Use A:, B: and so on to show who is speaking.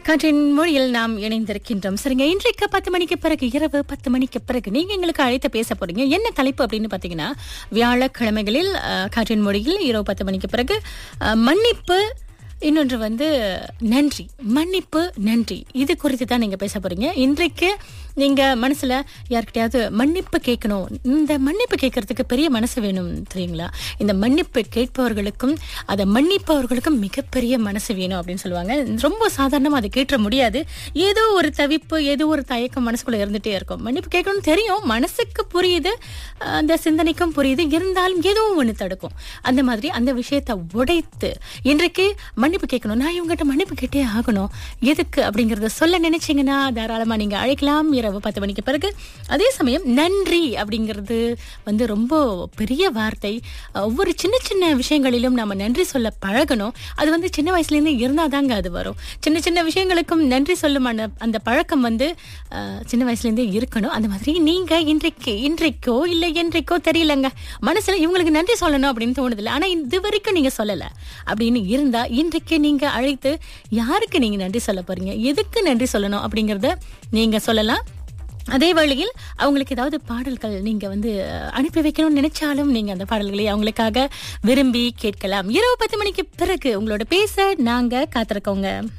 A: காற்றின் மொழியில் நாம் இணைந்திருக்கின்றோம் சரிங்க இன்றைக்கு பத்து மணிக்கு பிறகு இரவு பத்து மணிக்கு பிறகு நீங்க எங்களுக்கு அழைத்து பேச போறீங்க என்ன தலைப்பு அப்படின்னு பாத்தீங்கன்னா வியாழக்கிழமைகளில் அஹ், காற்றின் மொழியில் இரவு பத்து மணிக்கு பிறகு அஹ், மன்னிப்பு இன்னொன்று வந்து நன்றி மன்னிப்பு நன்றி இது குறித்து தான் நீங்க பேச போறீங்க இன்றைக்கு நீங்க மனசுல யார்கிட்டயாவது மன்னிப்பு கேட்கணும் இந்த மன்னிப்பு கேட்கறதுக்கு பெரிய மனசு வேணும் தெரியுங்களா இந்த மன்னிப்பு கேட்பவர்களுக்கும் அதை மன்னிப்பவர்களுக்கும் மிகப்பெரிய மனசு வேணும் அப்படின்னு சொல்லுவாங்க ரொம்ப சாதாரணமா அதை கேட்ட முடியாது ஏதோ ஒரு தவிப்பு ஏதோ ஒரு தயக்கம் மனசுக்குள்ள இருந்துட்டே இருக்கும் மன்னிப்பு கேட்கணும்னு தெரியும் மனசுக்கு புரியுது அந்த சிந்தனைக்கும் புரியுது இருந்தாலும் ஏதோ ஒண்ணு தடுக்கும் அந்த மாதிரி அந்த விஷயத்தை உடைத்து இன்றைக்கு மன்னிப்பு கேட்கணும் நான் இவங்ககிட்ட மன்னிப்பு கேட்டே ஆகணும் எதுக்கு அப்படிங்கறத சொல்ல நினைச்சீங்கன்னா தாராளமா நீங்க அழைக்கலாம் இரவு பத்து மணிக்கு பிறகு அதே சமயம் நன்றி அப்படிங்கிறது வந்து ரொம்ப பெரிய வார்த்தை ஒவ்வொரு சின்ன சின்ன விஷயங்களிலும் நாம நன்றி சொல்ல பழகணும் அது வந்து சின்ன வயசுல இருந்து இருந்தாதாங்க அது வரும் சின்ன சின்ன விஷயங்களுக்கும் நன்றி சொல்லும் அந்த- அந்த பழக்கம் வந்து அஹ், சின்ன வயசுல இருந்தே இருக்கணும் அந்த மாதிரி நீங்க இன்றைக்கு இன்றைக்கோ இல்ல என்றைக்கோ தெரியலங்க மனசுல இவங்களுக்கு நன்றி சொல்லணும் அப்படின்னு தோணுதில்ல ஆனா இது வரைக்கும் நீங்க சொல்லல அப்படின்னு இருந்தா இன்றைக்கு நீங்க அழைத்து யாருக்கு நீங்க நன்றி சொல்ல போறீங்க எதுக்கு நன்றி சொல்லணும் அப்படிங்கறத நீங்க சொல்லலாம் அதே வேளையில் அவங்களுக்கு ஏதாவது பாடல்கள் நீங்க வந்து அஹ், அனுப்பி வைக்கணும்னு நினைச்சாலும் நீங்க அந்த பாடல்களை அவங்களுக்காக விரும்பி கேட்கலாம் இரவு பத்து மணிக்கு பிறகு உங்களோட பேச நாங்க காத்திருக்கோங்க